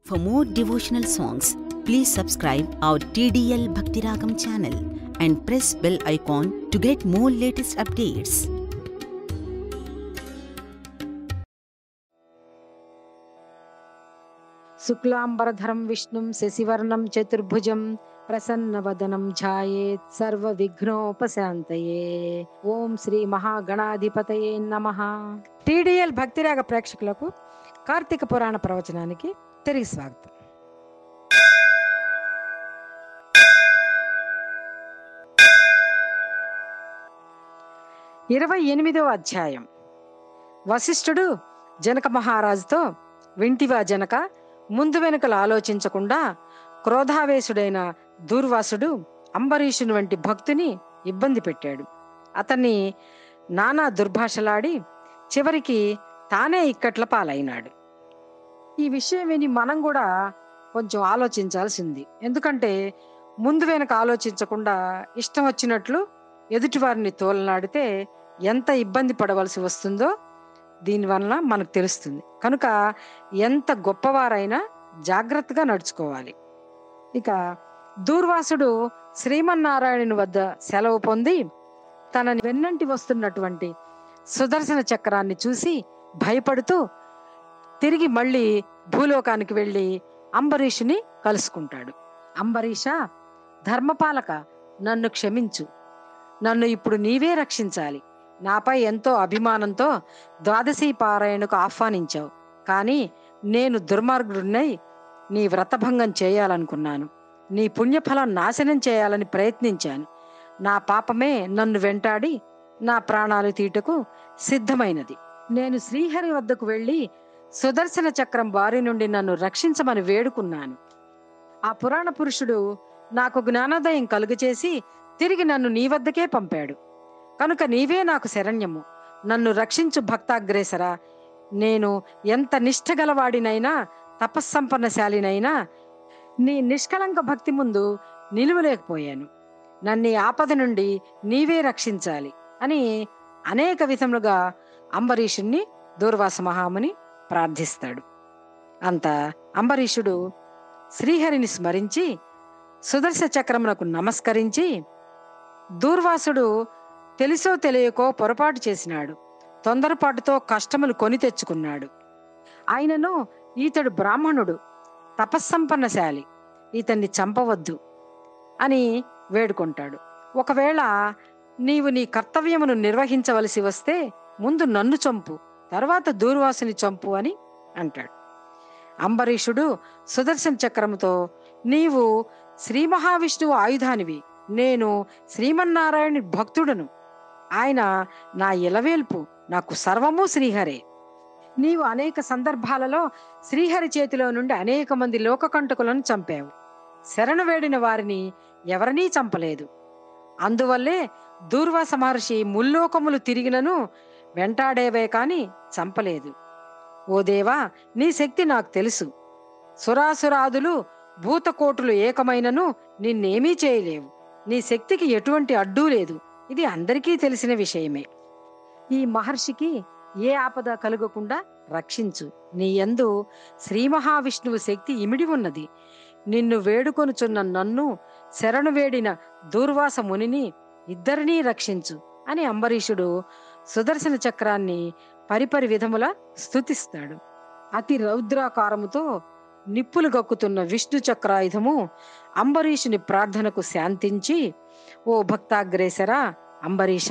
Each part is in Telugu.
For more devotional songs, please subscribe our TDL Bhaktiragam channel and press bell icon to get more latest updates. శుక్లాంబరధరం విష్ణుం శశివర్ణం చతుర్భుజం ప్రసన్నవదనం ఝాయేత్ సర్వ విఘ్నోపశాంతయే ఓం శ్రీ మహాగణాధిపతయే నమ టీడీఎల్ భక్తిరాగ ప్రేక్షకులకు కార్తీక పురాణ ప్రవచనానికి తిరిగి స్వాగతం ఇరవై ఎనిమిదవ అధ్యాయం వశిష్ఠుడు జనక మహారాజుతో వింటివా జనక ముందు వెనుకలు ఆలోచించకుండా క్రోధావేశుడైన దూర్వాసుడు అంబరీషుని వంటి భక్తుని ఇబ్బంది పెట్టాడు అతన్ని నానా దుర్భాషలాడి చివరికి తానే ఇక్కట్ల పాలైనాడు ఈ విషయం విని మనం కూడా కొంచెం ఆలోచించాల్సింది ఎందుకంటే ముందు వెనక ఆలోచించకుండా ఇష్టం వచ్చినట్లు ఎదుటివారిని తోలనాడితే ఎంత ఇబ్బంది పడవలసి వస్తుందో దీనివల్ల మనకు తెలుస్తుంది కనుక ఎంత గొప్పవారైనా జాగ్రత్తగా నడుచుకోవాలి ఇక దూర్వాసుడు శ్రీమన్నారాయణుని వద్ద సెలవు పొంది తనని వెన్నంటి వస్తున్నటువంటి సుదర్శన చక్రాన్ని చూసి భయపడుతూ తిరిగి మళ్ళీ భూలోకానికి వెళ్ళి అంబరీషుని కలుసుకుంటాడు అంబరీష ధర్మపాలక నన్ను క్షమించు నన్ను ఇప్పుడు నీవే రక్షించాలి నాపై ఎంతో అభిమానంతో ద్వాదశి పారాయణకు ఆహ్వానించావు కానీ నేను దుర్మార్గుడినై నీ వ్రతభంగం చేయాలనుకున్నాను నీ పుణ్యఫలం నాశనం చేయాలని ప్రయత్నించాను నా పాపమే నన్ను వెంటాడి నా ప్రాణాలు తీటకు సిద్ధమైనది నేను శ్రీహరి వద్దకు వెళ్ళి సుదర్శన చక్రం బారి నుండి నన్ను రక్షించమని వేడుకున్నాను ఆ పురాణ పురుషుడు నాకు జ్ఞానోదయం కలుగచేసి తిరిగి నన్ను నీ వద్దకే పంపాడు కనుక నీవే నాకు శరణ్యము నన్ను రక్షించు భక్తాగ్రేసరా నేను ఎంత నిష్ఠగలవాడినైనా తపస్సంపన్నశాలినైనా నీ నిష్కలంక భక్తి ముందు నిలువలేకపోయాను నన్ను ఈ ఆపద నుండి నీవే రక్షించాలి అని అనేక విధములుగా అంబరీషుణ్ణి దూర్వాస మహాముని ప్రార్థిస్తాడు అంత అంబరీషుడు శ్రీహరిని స్మరించి సుదర్శ చక్రమునకు నమస్కరించి దూర్వాసుడు తెలిసో తెలియకో పొరపాటు చేసినాడు తొందరపాటుతో కష్టములు కొని తెచ్చుకున్నాడు ఆయనను ఈతడు బ్రాహ్మణుడు తపస్సంపన్నశాలి ఇతన్ని చంపవద్దు అని వేడుకుంటాడు ఒకవేళ నీవు నీ కర్తవ్యమును నిర్వహించవలసి వస్తే ముందు నన్ను చంపు తర్వాత దూర్వాసుని చంపు అని అంటాడు అంబరీషుడు సుదర్శన చక్రముతో నీవు శ్రీ మహావిష్ణువు ఆయుధానివి నేను శ్రీమన్నారాయణ భక్తుడను ఆయన నా ఇలవేల్పు నాకు సర్వము శ్రీహరే నీవు అనేక సందర్భాలలో శ్రీహరి చేతిలో నుండి అనేక మంది లోకకంటకులను చంపావు శరణు వేడిన వారిని ఎవరినీ చంపలేదు అందువల్లే దూర్వాస మహర్షి ముల్లోకములు తిరిగినను వెంటాడేవే కాని చంపలేదు ఓ దేవా నీ శక్తి నాకు తెలుసు సురాసురాదులు భూతకోటులు ఏకమైనను నిన్నేమీ చేయలేవు నీ శక్తికి ఎటువంటి అడ్డూ లేదు ఇది అందరికీ తెలిసిన విషయమే ఈ మహర్షికి ఏ ఆపద కలుగకుండా రక్షించు నీ యందు శ్రీ మహావిష్ణువు శక్తి ఇమిడి ఉన్నది నిన్ను వేడుకొనుచున్న నన్ను శరణు వేడిన దూర్వాస మునిని ఇద్దరినీ రక్షించు అని అంబరీషుడు సుదర్శన చక్రాన్ని పరిపరి విధముల స్తుతిస్తాడు అతి రౌద్రాకారముతో నిప్పులు గక్కుతున్న విష్ణు చక్రాయుధము అంబరీషుని ప్రార్థనకు శాంతించి ఓ భక్తాగ్రేసరా అంబరీష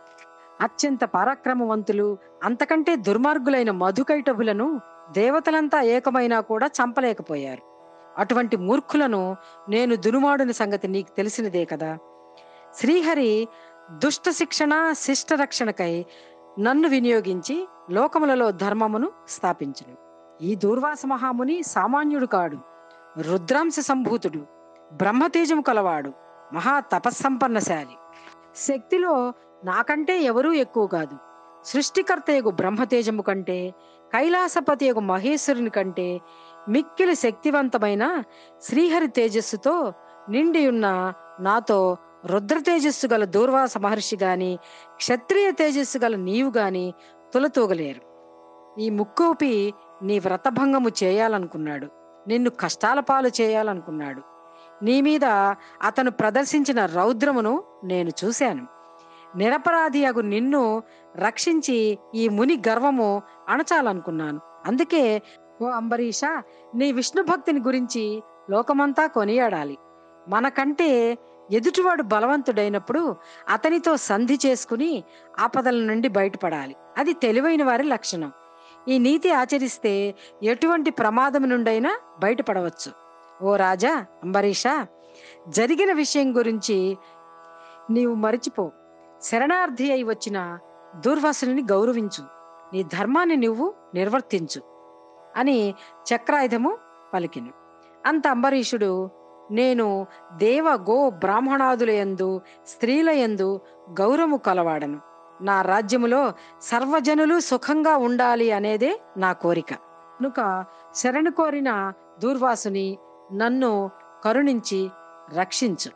అత్యంత పరాక్రమవంతులు అంతకంటే దుర్మార్గులైన మధుకైటభులను దేవతలంతా ఏకమైనా కూడా చంపలేకపోయారు అటువంటి మూర్ఖులను నేను దునుమాడుని సంగతి నీకు తెలిసినదే కదా శ్రీహరి దుష్ట శిక్షణ శిష్ట రక్షణకై నన్ను వినియోగించి లోకములలో ధర్మమును స్థాపించును ఈ దూర్వాస మహాముని సామాన్యుడు కాడు రుద్రాంశ సంభూతుడు బ్రహ్మతేజము కలవాడు మహా తపస్సంపన్నశాలి శక్తిలో నాకంటే ఎవరూ ఎక్కువ కాదు సృష్టికర్తయగు బ్రహ్మతేజము కంటే కైలాసపతియగు మహేశ్వరుని కంటే మిక్కిలి శక్తివంతమైన శ్రీహరి తేజస్సుతో నిండి ఉన్న నాతో రుద్ర తేజస్సు గల దూర్వాస మహర్షి గాని క్షత్రియ తేజస్సు గల నీవు గాని తులతూగలేరు ఈ ముక్కోపి నీ వ్రతభంగము చేయాలనుకున్నాడు నిన్ను కష్టాల పాలు చేయాలనుకున్నాడు నీ మీద అతను ప్రదర్శించిన రౌద్రమును నేను చూశాను నిరపరాధి అగు నిన్ను రక్షించి ఈ ముని గర్వము అణచాలనుకున్నాను అందుకే ఓ అంబరీష నీ విష్ణు భక్తిని గురించి లోకమంతా కొనియాడాలి మనకంటే ఎదుటివాడు బలవంతుడైనప్పుడు అతనితో సంధి చేసుకుని ఆపదల నుండి బయటపడాలి అది తెలివైన వారి లక్షణం ఈ నీతి ఆచరిస్తే ఎటువంటి ప్రమాదం నుండైనా బయటపడవచ్చు ఓ రాజా అంబరీష జరిగిన విషయం గురించి నీవు మరిచిపో శరణార్థి అయి వచ్చిన దూర్వాసుని గౌరవించు నీ ధర్మాన్ని నువ్వు నిర్వర్తించు అని చక్రాయుధము పలికిను అంత అంబరీషుడు నేను దేవ గో బ్రాహ్మణాదులయందు స్త్రీలయందు గౌరవము కలవాడను నా రాజ్యములో సర్వజనులు సుఖంగా ఉండాలి అనేదే నా కోరిక కనుక శరణు కోరిన దూర్వాసుని నన్ను కరుణించి రక్షించు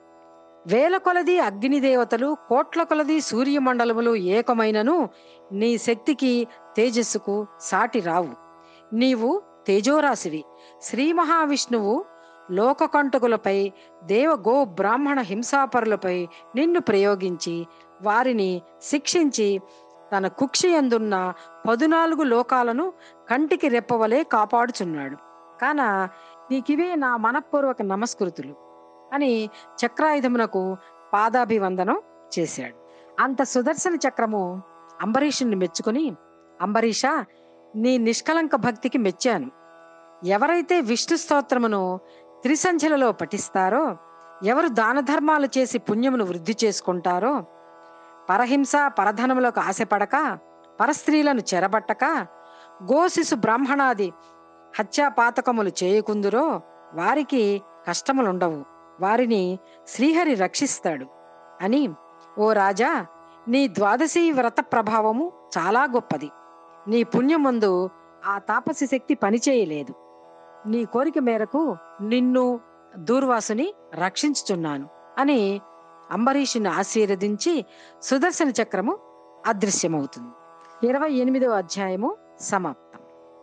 వేల కొలది అగ్నిదేవతలు కోట్ల కొలది సూర్యమండలములు ఏకమైనను నీ శక్తికి తేజస్సుకు సాటి రావు నీవు తేజోరాశివి శ్రీ మహావిష్ణువు లోకకంటకులపై దేవ గో బ్రాహ్మణ హింసాపరులపై నిన్ను ప్రయోగించి వారిని శిక్షించి తన కుక్షియందున్న పదునాలుగు లోకాలను కంటికి రెప్పవలే కాపాడుచున్నాడు కాన నీకివే నా మనఃపూర్వక నమస్కృతులు అని చక్రాయుధమునకు పాదాభివందనం చేశాడు అంత సుదర్శన చక్రము అంబరీషుని మెచ్చుకుని అంబరీష నీ నిష్కలంక భక్తికి మెచ్చాను ఎవరైతే విష్ణు స్తోత్రమును త్రిసంధ్యలలో పఠిస్తారో ఎవరు దాన ధర్మాలు చేసి పుణ్యమును వృద్ధి చేసుకుంటారో పరహింస పరధనములకు ఆశపడక పరస్త్రీలను చెరబట్టక గోశిశు బ్రాహ్మణాది హత్యాపాతకములు చేయకుందురో వారికి కష్టములుండవు వారిని శ్రీహరి రక్షిస్తాడు అని ఓ రాజా నీ ద్వాదశి వ్రత ప్రభావము చాలా గొప్పది నీ పుణ్యమందు ఆ తాపసి శక్తి పనిచేయలేదు నీ కోరిక మేరకు నిన్ను దూర్వాసుని రక్షించుచున్నాను అని అంబరీషుని ఆశీర్వదించి సుదర్శన చక్రము అదృశ్యమవుతుంది ఇరవై ఎనిమిదవ అధ్యాయము సమాప్తం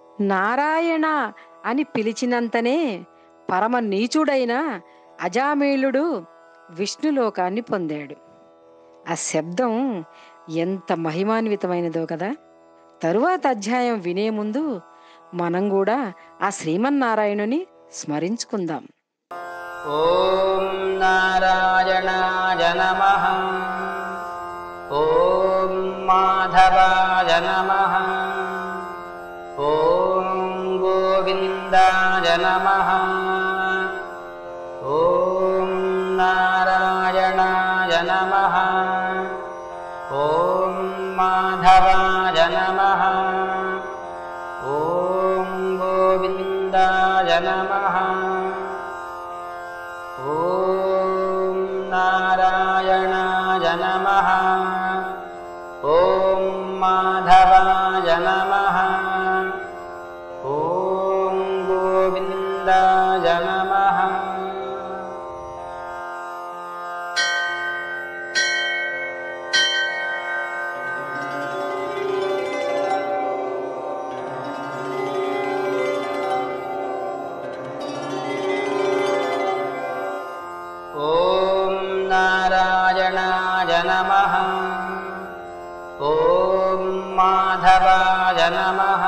నారాయణ అని పిలిచినంతనే పరమ నీచుడైన అజామేళుడు విష్ణులోకాన్ని పొందాడు ఆ శబ్దం ఎంత మహిమాన్వితమైనదో కదా తరువాత అధ్యాయం వినే ముందు మనం కూడా ఆ శ్రీమన్నారాయణుని స్మరించుకుందాం ॐ नारायणाय नमः ॐ माधवाय नमः ॐ गोविन्दाय नमः ॐ नारायणाय नमः ॐ माधवाय नमः ॐ गोविन्दाय नमः ॐ नारायणाय नमः ॐ माधवाय नमः ॐ गोविन्दाय नमः ॐ नारायणाय नमः ॐ माधवाय नमः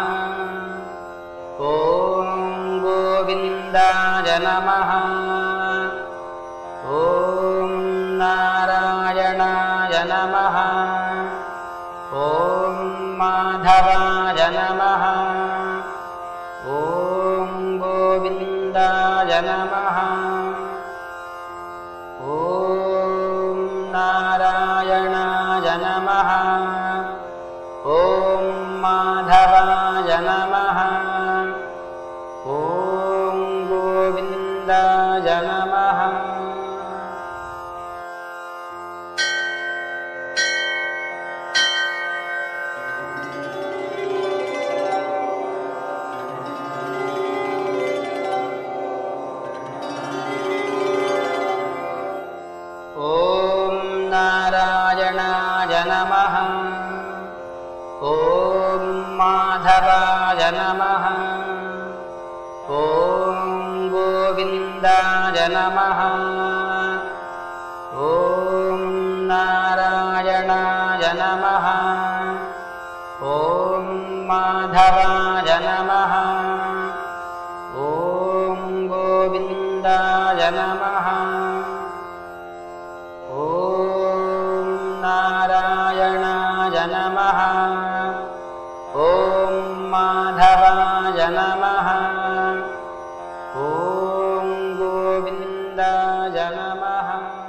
ॐ गोविन्दाय नमः ॐ नारायणाय नमः ॐ माधवाय नमः ॐ गोविन्दाय नमः ॐ नारायणाय नमः ॐ माधवाय नमः ॐ गोविन्दाय नमः ॐ नारायणाय नमः ॐ माधवाय नमः ॐ गोविन्दाय नमः ॐ नारायणाय नमः ॐ माधवाय नमः ॐ गोविन्दाय नमः ॐ नारायणाय नमः ॐ माधवाय नमः ॐ गोविन्दाय नमः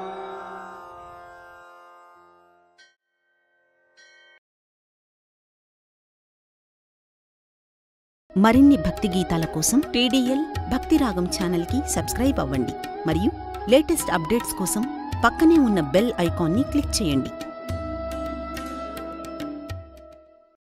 మరిన్ని భక్తి గీతాల కోసం టీడీఎల్ భక్తిరాగం ఛానల్కి సబ్స్క్రైబ్ అవ్వండి మరియు లేటెస్ట్ అప్డేట్స్ కోసం పక్కనే ఉన్న బెల్ ఐకాన్ని క్లిక్ చేయండి